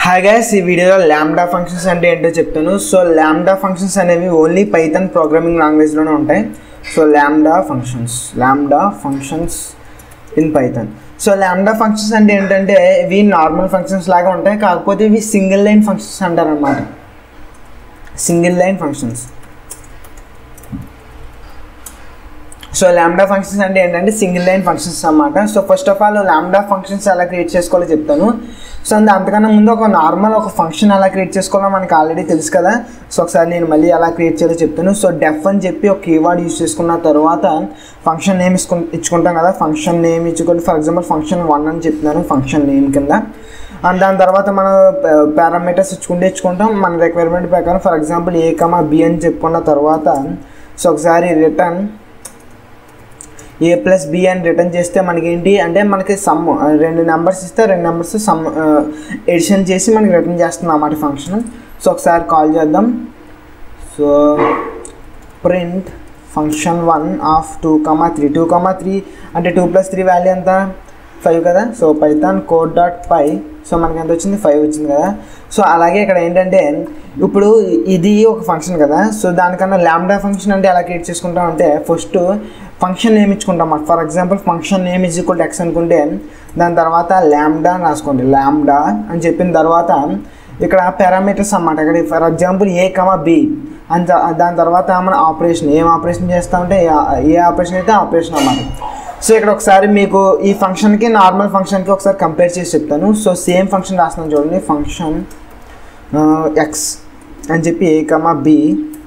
hi guys ఈ వీడియోలో ల్యాండా ఫంక్షన్స్ అంటే ఏంటో చెప్తాను సో ల్యాండా ఫంక్షన్స్ అనేవి ఓన్లీ పైథాన్ ప్రోగ్రామింగ్ లాంగ్వేజ్లోనే ఉంటాయి so lambda functions lambda functions in Python so lambda functions అంటే ఏంటంటే ఇవి నార్మల్ ఫంక్షన్స్ లాగా ఉంటాయి కాకపోతే ఇవి సింగిల్ లైన్ ఫంక్షన్స్ అంటారు అనమాట single line functions so lambda functions అంటే ఏంటంటే సింగిల్ లైన్ ఫంక్షన్స్ అన్నమాట so first of all lambda functions ఎలా క్రియేట్ చేసుకోవాలో చెప్తాను సో అంత అంతకన్నా ముందు ఒక నార్మల్ ఒక ఫంక్షన్ ఎలా క్రియేట్ చేసుకోవాలో మనకి ఆల్రెడీ తెలుసు కదా సో ఒకసారి నేను మళ్ళీ ఎలా క్రియేట్ చేయాలో చెప్తాను సో డెఫ్ అని చెప్పి ఒక కీవర్డ్ యూస్ చేసుకున్న తర్వాత ఫంక్షన్ నేమ్ ఇచ్చుకు ఇచ్చుకుంటాం కదా ఫంక్షన్ నేమ్ ఇచ్చుకుంటే ఫర్ ఎగ్జాంపుల్ ఫంక్షన్ వన్ అని చెప్తున్నాను ఫంక్షన్ నేమ్ కింద అండ్ దాని తర్వాత మనం పారామీటర్స్ ఇచ్చుకుంటే ఇచ్చుకుంటాం మన రిక్వైర్మెంట్ ప్రకారం for example A comma B అని చెప్పుకున్న తర్వాత సో ఒకసారి రిటర్న్ ఏ ప్లస్ బి అని రిటర్న్ చేస్తే మనకి ఏంటి అంటే మనకి సమ్ రెండు నెంబర్స్ ఇస్తే రెండు నెంబర్స్ సమ్ ఎడిషన్ చేసి మనకి రిటర్న్ చేస్తుంది అన్నమాట ఫంక్షన్ సో ఒకసారి కాల్ చేద్దాం so print function one of two comma three two comma three అంటే టూ ప్లస్ త్రీ వాల్యూ ఎంత ఫైవ్ కదా so Python code dot py so మనకి ఎంత వచ్చింది ఫైవ్ వచ్చింది కదా సో అలాగే ఇక్కడ ఏంటంటే ఇప్పుడు ఇది ఒక ఫంక్షన్ కదా సో దానికన్నా ల్యాండా ఫంక్షన్ అంటే ఎలా క్రియేట్ చేసుకుంటాం అంటే ఫస్ట్ ఫంక్షన్ నేమ్ ఇచ్చుకుంటాం for example function name is equal X అనుకుంటే దాని తర్వాత ల్యాండా అని రాసుకోండి ల్యాండా అని చెప్పిన తర్వాత ఇక్కడ పారామీటర్స్ అన్నమాట ఇక్కడ for example A comma B అని దాని తర్వాత మన ఆపరేషన్ ఏం ఆపరేషన్ చేస్తామంటే ఏ ఆపరేషన్ అయితే ఆపరేషన్ అన్నమాట సో ఇక్కడ ఒకసారి మీకు ఈ ఫంక్షన్కి నార్మల్ ఫంక్షన్కి ఒకసారి కంపేర్ చేసి చెప్తాను సో సేమ్ ఫంక్షన్ రాస్తున్నాను చూడండి ఫంక్షన్ ఎక్స్ అని చెప్పి ఏ కమా బి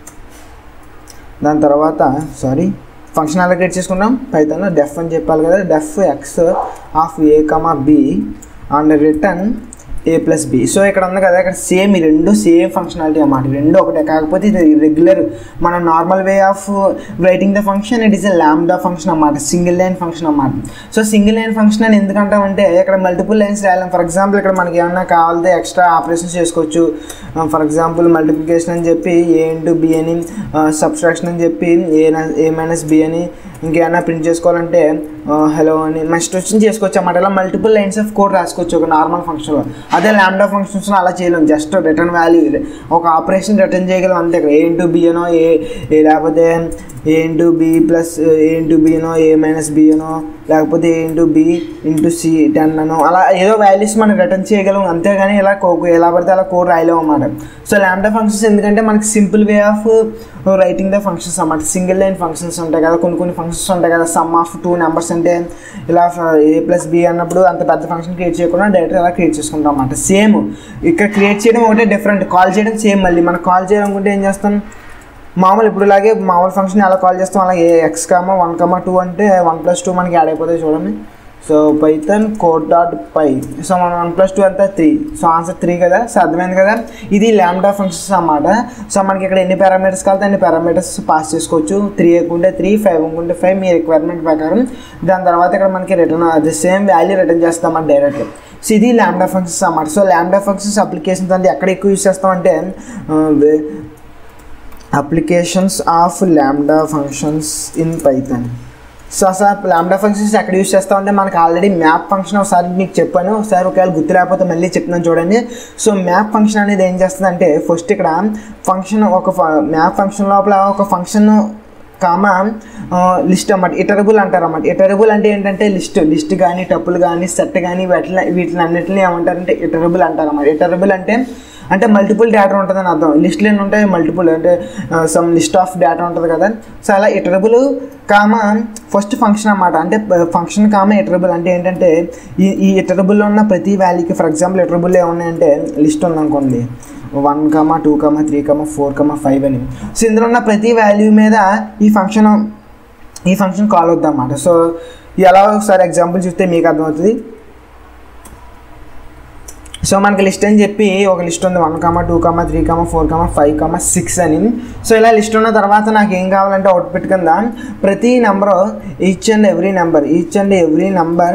దాని తర్వాత సారీ ఫంక్షన్ ఎలా క్రియేట్ చేసుకున్నాం పైతాను డెఫ్ అని చెప్పాలి కదా def X of A comma B and return A plus B so ఇక్కడ ఉంది కదా ఇక్కడ సేమ్ ఈ రెండు సేమ్ ఫంక్షనాలిటీ అన్నమాట రెండు ఒకటే కాకపోతే ఇది రెగ్యులర్ మన normal way of writing the function it is a lambda function అన్నమాట సింగిల్ లైన్ ఫంక్షన్ అన్నమాట సో సింగిల్ లైన్ ఫంక్షన్ అని ఎందుకంటామంటే ఇక్కడ మల్టిపుల్ లైన్స్ రాయాలి ఫర్ ఎగ్జాంపుల్ ఇక్కడ మనకి ఏమన్నా కావాలంటే ఎక్స్ట్రా ఆపరేషన్స్ చేసుకోవచ్చు ఫర్ ఎగ్జాంపుల్ మల్టిప్లికేషన్ అని చెప్పి ఏ ఇంటూ బి అని సబ్స్ట్రాక్షన్ అని చెప్పి ఏ ఏ మైనస్ బి అని ఇంకేమైనా ప్రింట్ చేసుకోవాలంటే హలో అని నెక్స్ట్ వచ్చి చేసుకోవచ్చు అన్నమాట ఇలా మల్టిపుల్ లైన్స్ ఆఫ్ కోడ్ రాసుకోవచ్చు ఒక నార్మల్ ఫంక్షన్లో అదే ల్యాండా ఫంక్షన్స్ అలా చేయలేం జస్ట్ రిటర్న్ వాల్యూ ఒక ఆపరేషన్ రిటర్న్ చేయగలం అంతే ఇక్కడ ఏ ఇంటూ బి అనో ఏ లేకపోతే A into B plus A into B అనో ఏ మైనస్ బి అనో లేకపోతే A into B into C ten అనో అలా ఏదో వాల్యూస్ మనం రిటర్న్ చేయగలం అంతేగాని ఇలా కో ఎలా పడితే అలా కోడ్ రాయలేము అన్నమాట సో ల్యాండా ఫంక్షన్స్ ఎందుకంటే మనకి simple way of writing the functions అన్నమాట సింగిల్ లైన్ ఫంక్షన్స్ ఉంటాయి కదా కొన్ని కొన్ని ఫంక్షన్స్ ఉంటాయి కదా సమ్ ఆఫ్ టూ నెంబర్స్ అంటే ఇలా ఏ ప్లస్ బి అన్నప్పుడు అంత పెద్ద ఫంక్షన్ క్రియేట్ చేయకుండా డైరెక్ట్ ఇలా క్రియేట్ చేసుకుంటాం అన్నమాట సేమ్ ఇక్కడ క్రియేట్ చేయడం ఒకటే డిఫరెంట్ కాల్ చేయడం సేమ్ మళ్ళీ మనం కాల్ చేయాలనుకుంటే ఏం చేస్తాం మామూలు ఇప్పుడు ఇలాగే మామూలు ఫంక్షన్ ఎలా కాల్ చేస్తాం అలాగే X comma one comma two అంటే వన్ ప్లస్ టూ మనకి యాడ్ అయిపోతాయి చూడండి so Python code dot py so మన వన్ ప్లస్ టూ అంతా త్రీ సో ఆన్సర్ త్రీ కదా సో అర్థమైంది కదా ఇది ల్యాండా ఫంక్షన్స్ అన్నమాట సో మనకి ఇక్కడ ఎన్ని పారామీటర్స్ కావాలి అన్ని పారామీటర్స్ పాస్ చేసుకోవచ్చు త్రీ ఎక్కుంటే త్రీ ఫైవ్ అనుకుంటే ఫైవ్ మీ రిక్వైర్మెంట్ ప్రకారం దాని తర్వాత ఇక్కడ మనకి రిటర్న్ అది సేమ్ వాల్యూ రిటర్న్ చేస్తామన్నమాట డైరెక్ట్ సో ఇది ల్యాండా ఫంక్షన్స్ అన్నమాట సో ల్యాండా ఫంక్షన్స్ అప్లికేషన్స్ అంటే ఎక్కడ ఎక్కువ యూస్ చేస్తామంటే applications of lambda functions in Python so అసలు ల్యాండా ఫంక్షన్స్ ఎక్కడ యూస్ చేస్తామంటే మనకి ఆల్రెడీ మ్యాప్ ఫంక్షన్ ఒకసారి మీకు చెప్పాను ఒకసారి ఒకవేళ గుర్తు లేకపోతే మళ్ళీ చెప్తున్నాను చూడండి సో మ్యాప్ ఫంక్షన్ అనేది ఏం చేస్తుందంటే ఫస్ట్ ఇక్కడ ఫంక్షన్ ఒక మ్యాప్ ఫంక్షన్ లోపల ఒక ఫంక్షన్ కామా లిస్ట్ అన్నమాట ఇటరబుల్ అంటారు అన్నమాట ఇటరబుల్ అంటే ఏంటంటే లిస్ట్ లిస్ట్ కానీ టప్పులు కానీ సెట్ కానీ వీటిని వీటిని అన్నిటిని ఏమంటారంటే ఇటరబుల్ అంటారు అన్నమాట ఇటరబుల్ అంటే అంటే మల్టిపుల్ డేటా ఉంటుందని అర్థం లిస్ట్లు ఎన్ని ఉంటాయి మల్టిపుల్ అంటే సమ్ లిస్ట్ ఆఫ్ డేటా ఉంటుంది కదా సో అలా ఇటరబుల్ కామా ఫస్ట్ ఫంక్షన్ అన్నమాట అంటే ఫంక్షన్ కామా ఇటరబుల్ అంటే ఏంటంటే ఈ ఈ ఇటరబుల్లో ఉన్న ప్రతి వాల్యూకి ఫర్ ఎగ్జాంపుల్ ఇటరబుల్ ఏమున్నాయంటే లిస్ట్ ఉందనుకోండి one comma two comma three comma four comma five అని సో ఇందులో ఉన్న ప్రతి వాల్యూ మీద ఈ ఫంక్షన్ ఈ ఫంక్షన్ కాల్ అవుద్ది అన్నమాట సో ఎలా ఒకసారి ఎగ్జాంపుల్ చూస్తే మీకు అర్థమవుతుంది సో మనకి లిస్ట్ అని చెప్పి ఒక లిస్ట్ ఉంది one comma two comma three comma four comma five comma six అని సో ఇలా లిస్ట్ ఉన్న తర్వాత నాకు ఏం కావాలంటే అవుట్పుట్ కింద ప్రతి number each and every number each and every number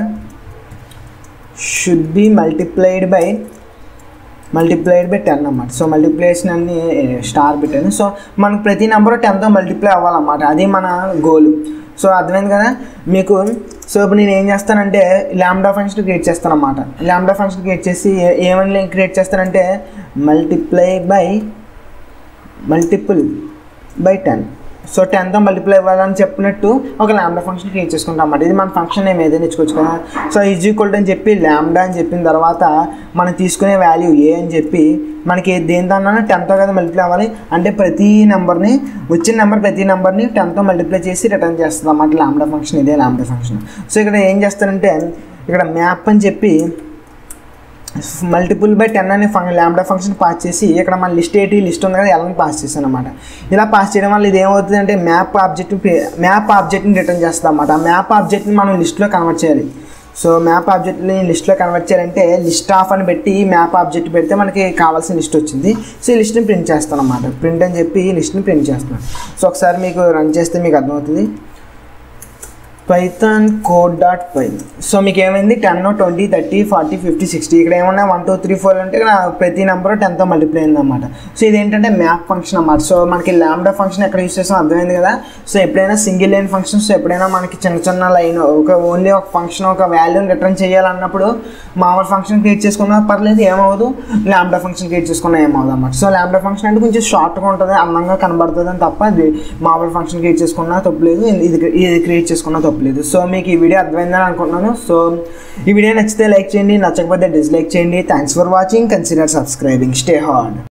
should be multiplied by multiplied by ten అన్నమాట సో మల్టిప్లికేషన్ అన్ని స్టార్ పెట్టాను సో మనకు ప్రతి నెంబర్ టెన్తో మల్టిప్లై అవ్వాలన్నమాట అది మన గోల్ సో అర్థమైంది కదా మీకు సో ఇప్పుడు నేను ఏం చేస్తానంటే ల్యాండా ఫంక్షన్ క్రియేట్ చేస్తాను అనమాట ల్యాండా ఫంక్షన్ క్రియేట్ చేసి ఏ- ఏమని క్రియేట్ చేస్తానంటే multiply by multiple by ten so టెన్తో మల్టిప్లై ఇవ్వాలని చెప్పినట్టు ఒక ల్యాండా ఫంక్షన్ క్రియేట్ చేసుకుంటాం అన్నమాట ఇది మన ఫంక్షన్ నేమ్ ఏదైనా ఇచ్చుకోవచ్చు కదా సో ఈజ్ ఈక్వల్ అని చెప్పి ల్యాండా అని చెప్పిన తర్వాత మనం తీసుకునే వాల్యూ ఏ అని చెప్పి మనకి దేనితో టెన్తో కదా మల్టిప్లై అవ్వాలి అంటే ప్రతి నెంబర్ని వచ్చిన నెంబర్ ప్రతి నెంబర్ని టెన్తో మల్టిప్లై చేసి రిటర్న్ చేస్తుంది అన్నమాట ల్యాండా ఫంక్షన్ ఇదే ల్యాండా ఫంక్షన్ సో ఇక్కడ ఏం చేస్తారంటే ఇక్కడ మ్యాప్ అని చెప్పి మల్టిపుల్ బై టెన్ అనే ఫంక్షన్ ల్యాండా ఫంక్షన్ పాస్ చేసి ఇక్కడ మన లిస్ట్ ఏంటి లిస్ట్ ఉంది కదా ఎలా పాస్ చేశాను అనమాట ఇలా పాస్ చేయడం వల్ల ఇది ఏమవుతుంది అంటే మ్యాప్ ఆబ్జెక్ట్ మ్యాప్ ఆబ్జెక్ట్ని రిటర్న్ చేస్తాం అన్నమాట ఆ మ్యాప్ ఆబ్జెక్ట్ని మనం లిస్ట్లో కన్వర్ట్ చేయాలి సో మ్యాప్ ఆబ్జెక్ట్ని లిస్ట్లో కన్వర్ట్ చేయాలంటే లిస్ట్ ఆఫ్ అని పెట్టి మ్యాప్ ఆబ్జెక్ట్ పెడితే మనకి కావాల్సిన లిస్ట్ వచ్చింది సో ఈ లిస్ట్ని ప్రింట్ చేస్తాను అనమాట ప్రింట్ అని చెప్పి ఈ లిస్ట్ని ప్రింట్ చేస్తాను సో ఒకసారి మీకు రన్ చేస్తే మీకు అర్థమవుతుంది Python code dot py so మీకు ఏమైంది ten twenty thirty forty fifty sixty ఇక్కడ ఏమన్నా వన్ టూ త్రీ ఫోర్ అంటే ఇక్కడ ప్రతి నెంబర్ టెన్తో మల్టిప్లై అయింది అనమాట సో ఇదేంటంటే మ్యాప్ ఫంక్షన్ అన్నమాట సో మనకి ల్యాండా ఫంక్షన్ ఎక్కడ యూస్ చేస్తాం అర్థమైంది కదా సో ఎప్పుడైనా సింగిల్ లైన్ ఫంక్షన్స్ ఎప్పుడైనా మనకి చిన్న చిన్న లైన్ ఒక ఓన్లీ ఒక ఫంక్షన్ ఒక వాల్యూని రిటర్న్ చేయాలన్నప్పుడు మామూలు ఫంక్షన్ క్రియేట్ చేసుకున్నా పర్లేదు ఏమవుదు ల్యాండా ఫంక్షన్ క్రియేట్ చేసుకున్నా ఏమవుదు అన్నమాట సో ల్యాండా ఫంక్షన్ అంటే కొంచెం షార్ట్గా ఉంటుంది అందంగా కనబడుతుంది అని తప్ప అది మామూలు ఫంక్షన్ క్రియేట్ చేసుకున్నా తప్పలేదు ఇది ఇది క్రియేట్ చేసుకున్నా తప్పలేదు సో మీకు ఈ వీడియో అర్థమైందని అనుకుంటున్నాను సో ఈ వీడియో నచ్చితే లైక్ చేయండి నచ్చకపోతే డిస్లైక్ చేయండి thanks for watching consider subscribing stay hard